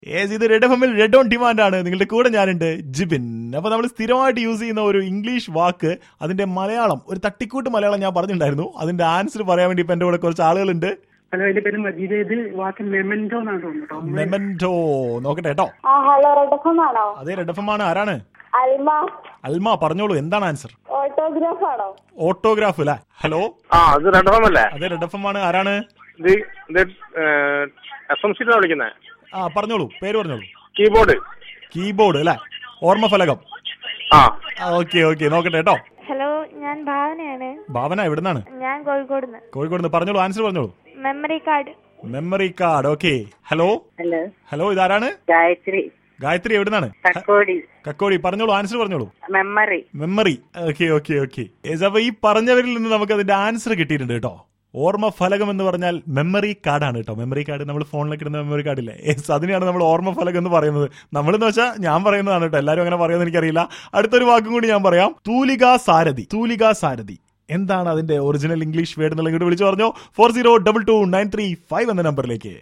ace ഇത് red F എമ്മിൽ red on demand ആണ് നിങ്ങളുടെ കൂടെ ഞാനുണ്ട് ജിബിൻ അപ്പൊ നമ്മൾ സ്ഥിരമായിട്ട് യൂസ് ചെയ്യുന്ന ഒരു ഇംഗ്ലീഷ് വാക്ക് അതിന്റെ മലയാളം ഒരു തട്ടിക്കൂട്ട് മലയാളം ഞാൻ പറഞ്ഞിട്ടുണ്ടായിരുന്നു അതിന്റെ ആൻസർ പറയാൻ വേണ്ടി ഇപ്പൊ എന്റെ കൂടെ കുറച്ച് ആളുകളുണ്ട് ഹലോ എന്റെ പേര് മജീദ് ഇത് വാക്ക് മെമെന്റോ എന്നാണ് തോന്നുന്നു കേട്ടോ മെമന്റോ നോക്കട്ടെ കേട്ടോ ആ ഹലോ റെഡഫം ആണോ അതെ റെഡ് എഫ് എം ആണ് ആരാണ് അൽമ അൽമ പറഞ്ഞോളൂ എന്താണ് ആൻസർ ഓട്ടോഗ്രാഫ് ആണോ ഓട്ടോഗ്രാഫ് അല്ലേ ഹലോ ആ അത് റെഡോം അല്ലേ അതെ റെഡ് എഫ് എം ആണ് ആരാണ് ഇത് ഇത് എഫ് എം സിയിലാണ് വിളിക്കുന്നത് ആ പറഞ്ഞോളൂ പേര് പറഞ്ഞോളൂ കീബോർഡ് കീബോർഡ് അല്ലേ ഓർമ്മഫലകം ആ ഓക്കെ ഓക്കെ നോക്കട്ടെ കേട്ടോ ഹലോ ഞാൻ ഭാവനയാണ് ഭാവന എവിടുന്നാണ് ഞാൻ കോഴിക്കോട് നിന്ന് കോഴിക്കോട് നിന്ന് പറഞ്ഞോളൂ ആൻസർ പറഞ്ഞോളൂ memory card memory card okay hello hello hello ഇതാരാണ് ഗായത്രി ഗായത്രി എവിടുന്നാണ് കക്കോടി കക്കോടി പറഞ്ഞോളൂ ആൻസർ പറഞ്ഞോളൂ memory memory okay okay okay അപ്പൊ ഈ പറഞ്ഞവരിൽ നിന്ന് നമുക്ക് അതിന്റെ ആൻസർ കിട്ടിയിട്ടുണ്ട് കേട്ടോ ഓർമ്മ ഫലകം എന്ന് പറഞ്ഞാൽ മെമ്മറി കാർഡാണ് കേട്ടോ മെമ്മറി കാർഡ് നമ്മൾ ഫോണിലേക്ക് ഇടുന്ന മെമ്മറി കാർഡില്ലേ യെസ് അതിനെയാണ് നമ്മൾ ഓർമ്മ ഫലകം എന്ന് പറയുന്നത് നമ്മളെന്ന് വെച്ചാൽ ഞാൻ പറയുന്നതാണ് കേട്ടോ എല്ലാവരും അങ്ങനെ പറയുന്നത് എനിക്കറിയില്ല അടുത്തൊരു വാക്കും കൂടി ഞാൻ പറയാം തൂലിക സാരഥി തൂലിക സാരഥി എന്താണ് അതിന്റെ ഒറിജിനൽ ഇംഗ്ലീഷ് വേർഡ് എന്നുള്ള ഇങ്ങോട്ട് വിളിച്ചു പറഞ്ഞോ four zero double two nine three five എന്ന നമ്പറിലേക്ക്